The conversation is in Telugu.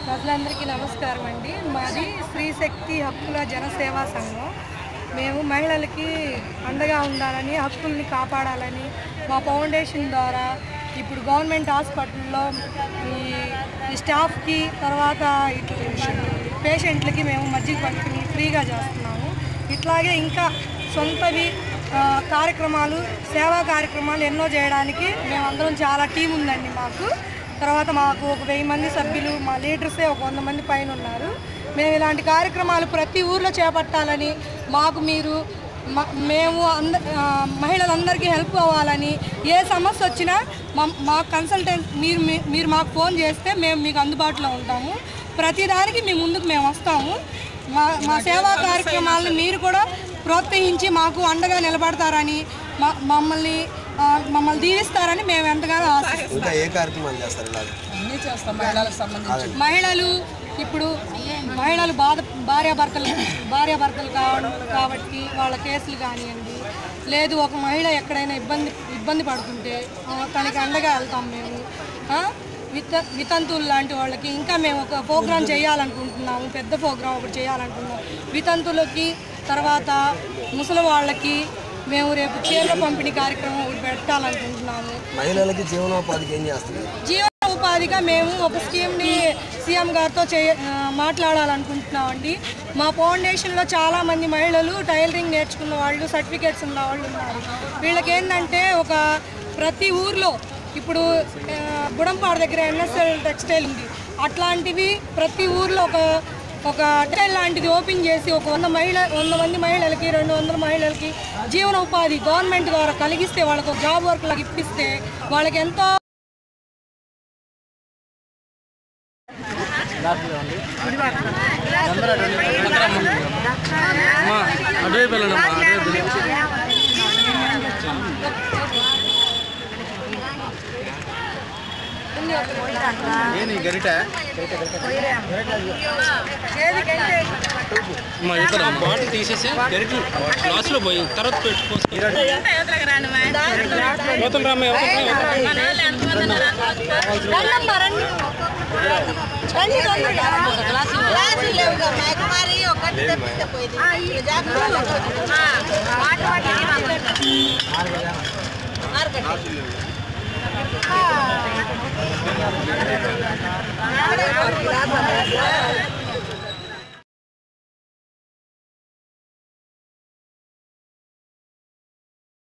ప్రజలందరికీ నమస్కారం అండి మాది స్త్రీశక్తి హక్కుల జనసేవా సంఘం మేము మహిళలకి అండగా ఉండాలని హక్కుల్ని కాపాడాలని మా ఫౌండేషన్ ద్వారా ఇప్పుడు గవర్నమెంట్ హాస్పిటల్లో ఈ ఈ స్టాఫ్కి తర్వాత ఇట్లా పేషెంట్లకి మేము మజ్జిగ పంపిణీ ఫ్రీగా చేస్తున్నాము ఇట్లాగే ఇంకా సొంతవి ఆ, కార్యక్రమాలు సేవా కార్యక్రమాలు ఎన్నో చేయడానికి మేమందరం చాలా టీం ఉందండి మాకు తర్వాత మాకు ఒక వెయ్యి మంది సభ్యులు మా లీడర్సే ఒక వంద మంది పైన ఉన్నారు మేము ఇలాంటి కార్యక్రమాలు ప్రతి ఊర్లో చేపట్టాలని మాకు మీరు మ- మేము అంద ఆ, మహిళలందరికీ హెల్ప్ అవ్వాలని ఏ సమస్య వచ్చినా మా మా కన్సల్టెంట్ మీరు మీ- మీరు మాకు ఫోన్ చేస్తే మేము మీకు అందుబాటులో ఉంటాము ప్రతిదానికి మీ ముందుకు మేము వస్తాము మా మా సేవా కార్యక్రమాలను మీరు కూడా ప్రోత్సహించి మాకు అండగా నిలబడతారని మా మమ్మల్ని ఆ, మమ్మల్ని దీవిస్తారని మేము ఎంతగానో ఆశిస్తున్నాం ఇంకా ఏ కార్యక్రమాలు చేస్తారు ఇలాగ అన్నీ చేస్తాం మహిళలకు సంబంధించి మహిళలు ఇప్పుడు మహిళలు బాధ భార్యాభర్తలు భార్యాభర్తలు కావడం కాబట్టి వాళ్ళ కేసులు కానివ్వండి లేదు ఒక మహిళ ఎక్కడైనా ఇబ్బంది ఇబ్బంది పడుతుంటే ఆ, తనకి అండగా వెళ్తాం మేము ఆ, విత వితంతువులు లాంటి వాళ్ళకి ఇంకా మేము ఒక ప్రోగ్రామ్ చేయాలనుకుంటున్నాము పెద్ద ప్రోగ్రామ్ ఒకటి చేయాలనుకుంటున్నాం వితంతులకి తర్వాత ముసలి వాళ్ళకి మేము రేపు చీరల పంపిణీ కార్యక్రమం ఒకటి పెట్టాలనుకుంటున్నాము మహిళలకి జీవనోపాధికి ఏం చేస్తుంది జీవన ఉపాధిగా మేము ఒక స్కీమ్ని సీఎం గారితో చే ఆ, మాట్లాడాలనుకుంటున్నామండి మా ఫౌండేషన్లో చాలామంది మహిళలు టైలరింగ్ నేర్చుకున్న వాళ్ళు సర్టిఫికేట్స్ ఉన్న వాళ్ళు ఉన్నారు వీళ్ళకి ఏంటంటే ఒక ప్రతి ఊర్లో ఇప్పుడు ఆ, బుడంపాడు దగ్గర ఎన్ఎస్ఎల్ టెక్స్టైల్ ఉంది అట్లాంటివి ప్రతి ఊర్లో ఒక ఒక టెక్స్టైల్ లాంటిది ఓపెన్ చేసి ఒక వంద మహిళ వంద మంది మహిళలకి రెండు వందల మహిళలకి జీవన ఉపాధి గవర్నమెంట్ ద్వారా కలిగిస్తే వాళ్ళకి ఒక జాబ్ వర్క్ లాగా ఇప్పిస్తే వాళ్ళకి ఎంతో అటువైపు వెళ్ళండి అమ్మా అటువైపు వెళ్ళండి. ఏంది ఈ గరిట అమ్మా ఇక్కడ బాటిల్ తీసేసి గరిట గ్లాసులో పోయి తర్వాత పెట్టుకో యువతలు రామ్మ యువతలు ఆ